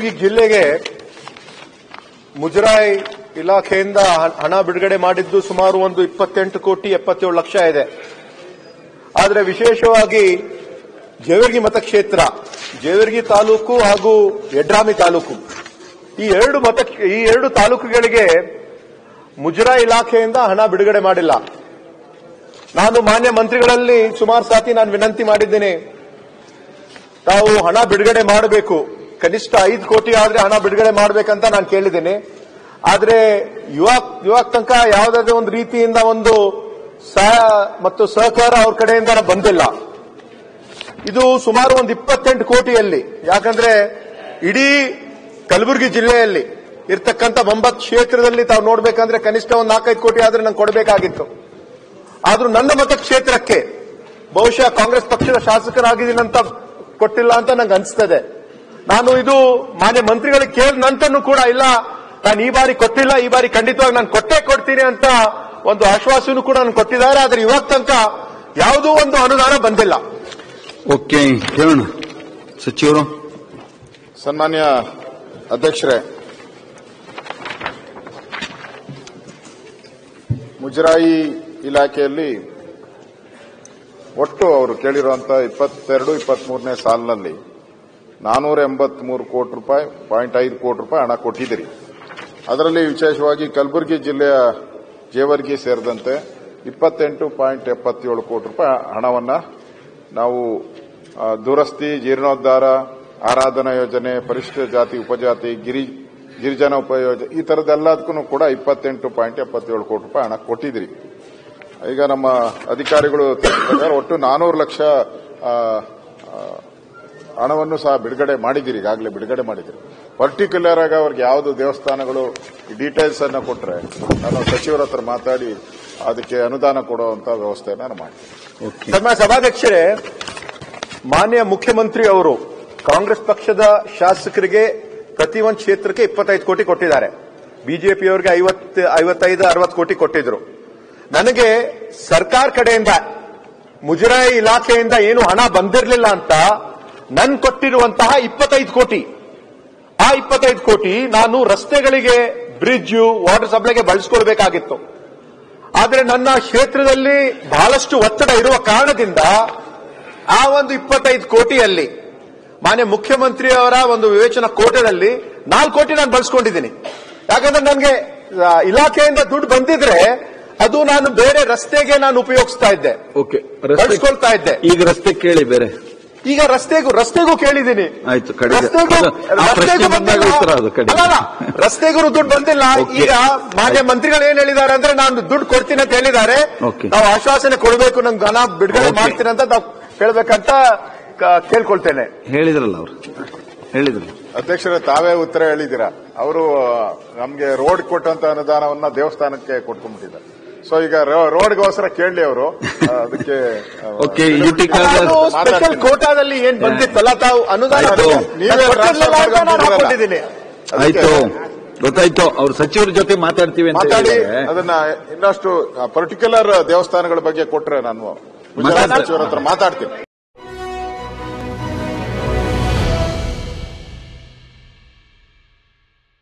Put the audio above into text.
ಈ ಜಿಲ್ಲೆಗೆ ಮುಜರಾಯಿ ಇಲಾಖೆಯಿಂದ ಹ- ಹಣ ಬಿಡುಗಡೆ ಮಾಡಿದ್ದು ಸುಮಾರು ಒಂದು ಇಪ್ಪತ್ತೆಂಟು ಕೋಟಿ ಎಪ್ಪತ್ತೇಳು ಲಕ್ಷ ಇದೆ ಆದರೆ ವಿಶೇಷವಾಗಿ ಜೇವರ್ಗಿ ಮತಕ್ಷೇತ್ರ ಜೇವರ್ಗಿ ತಾಲೂಕು ಹಾಗೂ ಯಡ್ರಾಮಿ ತಾಲೂಕು ಈ ಎರಡು ಮತ ಈ ಎರಡು ತಾಲೂಕುಗಳಿಗೆ ಮುಜರಾಯಿ ಇಲಾಖೆಯಿಂದ ಹಣ ಬಿಡುಗಡೆ ಮಾಡಿಲ್ಲ ನಾನು ಮಾನ್ಯ ಮಂತ್ರಿಗಳಲ್ಲಿ ಸುಮಾರು ಸಾತಿ ನಾನು ವಿನಂತಿ ಮಾಡಿದ್ದೇನೆ ತಾವು ಹಣ ಬಿಡುಗಡೆ ಮಾಡಬೇಕು ಕನಿಷ್ಠ ಐದು ಕೋಟಿ ಆದ್ರೆ ಹಣ ಬಿಡುಗಡೆ ಮಾಡಬೇಕಂತ ನಾನು ಕೇಳಿದ್ದೇನೆ ಆದ್ರೆ ಇವಾಗ ಇವಾಗ ತನಕ ಯಾವುದಾದ್ರೂ ಒಂದು ರೀತಿಯಿಂದ ಒಂದು ಸಹಾಯ ಮತ್ತು ಸಹಕಾರ ಅವ್ರ ಕಡೆಯಿಂದ ಬಂದಿಲ್ಲ ಇದು ಸುಮಾರು ಒಂದು ಇಪ್ಪತ್ತೆಂಟು ಕೋಟಿಯಲ್ಲಿ ಯಾಕಂದ್ರೆ ಇಡೀ ಕಲಬುರಗಿ ಜಿಲ್ಲೆಯಲ್ಲಿ ಇರ್ತಕ್ಕಂಥ ಒಂಬತ್ತು ಕ್ಷೇತ್ರದಲ್ಲಿ ತಾವು ನೋಡ್ಬೇಕಂದ್ರೆ ಕನಿಷ್ಠ ಒಂದು ನಾಲ್ಕೈದು ಕೋಟಿ ಆದ್ರೆ ನಂಗೆ ಕೊಡಬೇಕಾಗಿತ್ತು ಆದ್ರೂ ನನ್ನ ಮತಕ್ಷೇತ್ರಕ್ಕೆ ಬಹುಶಃ ಕಾಂಗ್ರೆಸ್ ಪಕ್ಷದ ಶಾಸಕರಾಗಿದ್ದೀನಂತ ಕೊಟ್ಟಿಲ್ಲ ಅಂತ ನಂಗೆ ಅನಿಸ್ತದೆ ನಾನು ಇದು ಮಾನ್ಯ ಮಂತ್ರಿಗಳಿಗೆ ಕೇಳಿದ ನಂತರನೂ ಕೂಡ ಇಲ್ಲ ನಾನು ಈ ಬಾರಿ ಕೊಟ್ಟಿಲ್ಲ ಈ ಬಾರಿ ಖಂಡಿತವಾಗಿ ನಾನು ಕೊಟ್ಟೇ ಕೊಡ್ತೀನಿ ಅಂತ ಒಂದು ಆಶ್ವಾಸನೂ ಕೂಡ ನಾನು ಕೊಟ್ಟಿದ್ದಾರೆ ಆದ್ರೆ ಇವಾಗ ತನಕ ಯಾವುದೂ ಒಂದು ಅನುದಾನ ಬಂದಿಲ್ಲ ಓಕೆ ಕೇಳೋಣ ಸಚಿವರು ಸನ್ಮಾನ್ಯ ಅಧ್ಯಕ್ಷರೇ ಮುಜರಾಯಿ ಇಲಾಖೆಯಲ್ಲಿ ಒಟ್ಟು ಅವರು ಕೇಳಿರುವಂತ ಇಪ್ಪತ್ತೆರಡು ಇಪ್ಪತ್ಮೂರನೇ ಸಾಲಿನಲ್ಲಿ ನಾನೂರ ಎಂಬತ್ಮೂರು ಕೋಟಿ ರೂಪಾಯಿ ಪಾಯಿಂಟ್ ಐದು ಕೋಟಿ ರೂಪಾಯಿ ಹಣ ಕೊಟ್ಟಿದ್ದೀರಿ ಅದರಲ್ಲಿ ವಿಶೇಷವಾಗಿ ಕಲಬುರಗಿ ಜಿಲ್ಲೆಯ ಜೇವರ್ಗಿ ಸೇರಿದಂತೆ ಇಪ್ಪತ್ತೆಂಟು ಪಾಯಿಂಟ್ ಎಪ್ಪತ್ತೇಳು ಕೋಟಿ ರೂಪಾಯಿ ಹಣವನ್ನ ನಾವು ಆ, ದುರಸ್ತಿ ಜೀರ್ಣೋದ್ಧಾರ ಆರಾಧನಾ ಯೋಜನೆ ಪರಿಶಿಷ್ಟ ಜಾತಿ ಉಪಜಾತಿ ಗಿರಿ ಗಿರಿಜನ ಉಪಯೋಜನೆ ಈ ತರದೆಲ್ಲದಕ್ಕೂ ಕೂಡ ಇಪ್ಪತ್ತೆಂಟು ಪಾಯಿಂಟ್ ಎಪ್ಪತ್ತೇಳು ಕೋಟಿ ರೂಪಾಯಿ ಹಣ ಕೊಟ್ಟಿದ್ರಿ ಈಗ ನಮ್ಮ ಅಧಿಕಾರಿಗಳು ತಿಳಿಸಿದ ಪ್ರಕಾರ ಒಟ್ಟು ನಾನೂರು ಲಕ್ಷ ಆ, ಆ, ಹಣವನ್ನು ಸಹ ಬಿಡುಗಡೆ ಮಾಡಿದ್ದೀರಿ ಈಗಾಗಲೇ ಬಿಡುಗಡೆ ಮಾಡಿದ್ದೀರಿ ಪರ್ಟಿಕ್ಯುಲರ್ ಆಗಿ ಅವ್ರಿಗೆ ಯಾವುದು ದೇವಸ್ಥಾನಗಳು ಡೀಟೇಲ್ಸ್ ಅನ್ನ ಕೊಟ್ಟರೆ ನಾನು ಸಚಿವರ ಹತ್ರ ಮಾತಾಡಿ ಅದಕ್ಕೆ ಅನುದಾನ ಕೊಡುವಂತ ವ್ಯವಸ್ಥೆಯನ್ನು ನಾನು ಮಾಡ್ತೀನಿ ಓಕೆ ಸನ್ಮಾನ್ಯ ಸಭಾಧ್ಯಕ್ಷರೇ ಮಾನ್ಯ ಮುಖ್ಯಮಂತ್ರಿ ಅವರು ಕಾಂಗ್ರೆಸ್ ಪಕ್ಷದ ಶಾಸಕರಿಗೆ ಪ್ರತಿ ಒಂದು ಕ್ಷೇತ್ರಕ್ಕೆ ಇಪ್ಪತ್ತೈದು ಕೋಟಿ ಕೊಟ್ಟಿದ್ದಾರೆ ಬಿಜೆಪಿಯವರಿಗೆ ಐವತ್ತು ಐವತ್ತೈದು ಅರವತ್ತು ಕೋಟಿ ಕೊಟ್ಟಿದ್ರು ನನಗೆ ಸರ್ಕಾರ ಕಡೆಯಿಂದ ಮುಜರಾಯಿ ಇಲಾಖೆಯಿಂದ ಏನು ಹಣ ಬಂದಿರಲಿಲ್ಲ ಅಂತ ನನ್ ಕೊಟ್ಟಿರುವಂತಹ ಇಪ್ಪತ್ತೈದು ಕೋಟಿ ಆ ಇಪ್ಪತ್ತೈದು ಕೋಟಿ ನಾನು ರಸ್ತೆಗಳಿಗೆ ಬ್ರಿಡ್ಜ್ ವಾಟರ್ ಸಪ್ಲೈಗೆ ಬಳಸ್ಕೊಳ್ಬೇಕಾಗಿತ್ತು ಆದರೆ ನನ್ನ ಕ್ಷೇತ್ರದಲ್ಲಿ ಬಹಳಷ್ಟು ಒತ್ತಡ ಇರುವ ಕಾರಣದಿಂದ ಆ ಒಂದು ಇಪ್ಪತ್ತೈದು ಕೋಟಿಯಲ್ಲಿ ಮಾನ್ಯ ಮುಖ್ಯಮಂತ್ರಿ ಅವರ ಒಂದು ವಿವೇಚನಾ ಕೋಟದಲ್ಲಿ ನಾಲ್ಕು ಕೋಟಿ ನಾನು ಬಳಸ್ಕೊಂಡಿದ್ದೀನಿ ಯಾಕಂದ್ರೆ ನನಗೆ ಆ, ಇಲಾಖೆಯಿಂದ ದುಡ್ಡು ಬಂದಿದ್ರೆ ಅದು ನಾನು ಬೇರೆ ರಸ್ತೆಗೆ ನಾನು ಉಪಯೋಗಿಸ್ತಾ ಇದ್ದೆ ಓಕೆ ರಸ್ತೆ ಬಳಸ್ಕೊಳ್ತಾ ಇದ್ದೆ ಈಗ ರಸ್ತೆ ಕೇಳಿ ಬೇರೆ ಈಗ ರಸ್ತೆಗೂ ರಸ್ತೆಗೂ ಕೇಳಿದ್ದೀನಿ ಆಯ್ತು, ಕಡೆಗೆ. ರಸ್ತೆಗೂ ಅದು ಆ ಪ್ರಶ್ನೆ ರಸ್ತೆಗೂ ಬಂದಾಗ ಬಂದಿಲ್ಲ. ಉತ್ತರ ಅದು ಕಡೆಗೆ. ಅಲ್ಲಲ್ಲ, ರಸ್ತೆಗೂ ದುಡ್ಡು ಬಂದಿಲ್ಲ ಓಕೆ. ಈಗ ಮಾನ್ಯ ಮಂತ್ರಿಗಳು ಏನ್ ಹೇಳಿದ್ದಾರೆ ಅಂದ್ರೆ ನಾನು ದುಡ್ಡು ಕೊಡ್ತೀನಿ ಅಂತ ಹೇಳಿದ್ದಾರೆ ಓಕೆ. ನಾವು ಆಶ್ವಾಸನೆ ಕೊಡಬೇಕು ನಂಗೆ ಹಣ ಬಿಡುಗಡೆ ಓಕೆ. ಮಾಡ್ತೀನಿ ಅಂತ ನಾವು ಹೇಳ್ಬೇಕಂತ ಕ- ಕೇಳ್ಕೊಳ್ತೇನೆ ಹೇಳಿದ್ರಲ್ಲ ಅವರು ಹೇಳಿದ್ರು ಅಧ್ಯಕ್ಷರೇ ತಾವೇ ಉತ್ತರ ಹೇಳಿದ್ದೀರಾ ಅವರು ನಮಗೆ ರೋಡ್ ಕೊಟ್ಟಂತ ಅನುದಾನವನ್ನ ದೇವಸ್ಥಾನಕ್ಕೆ ಕೊಟ್ಕೊಂಡ್ಬಿಟ್ಟಿದ್ದಾರೆ ಸೊ ಈಗ ರೋ- ರೋಡ್ಗೋಸ್ಕರ ಕೇಳಲಿ ಅವರು ಅದಕ್ಕೆ ಆ, ಓಕೆ ಯುಟಿಕಾದ ನಾನು ಸ್ಪೆಷಲ್ ಮಾತಾಡ್ತೀನಿ. ಕೋಟಾದಲ್ಲಿ ಏನ್ ಬಂದಿತ್ತಲ್ಲ ತಾವು ಅನುದಾನ ಆಯ್ತು. ನೀವೇ ನಾನು ಕೊಟ್ಟಿರ್ಲಿಲ್ಲ ಅಂತ ನಾನು ಟ್ರಾನ್ಸ್ಫರ್ ಹಾಕೊಂಡಿದ್ದೀನಿ ಆಯ್ತು ಗೊತ್ತಾಯ್ತು ಅವ್ರ ಸಚಿವರ ಜೊತೆ ಮಾತಾಡ್ತೀವಿ ಅಂತ ಮಾತಾಡಿ ಹೇಳಿದ್ದಾರೆ. ಅದನ್ನ ಇನ್ನಷ್ಟು ಪರ್ಟಿಕ್ಯುಲರ್ ದೇವಸ್ಥಾನಗಳ ಬಗ್ಗೆ ಕೊಟ್ರೆ ನಾನು ಗುಜರಾತ್ ಮಾತಾಡ್ತಾರೆ. ಸಚಿವರ ಹತ್ರ ಮಾತಾಡ್ತೀನಿ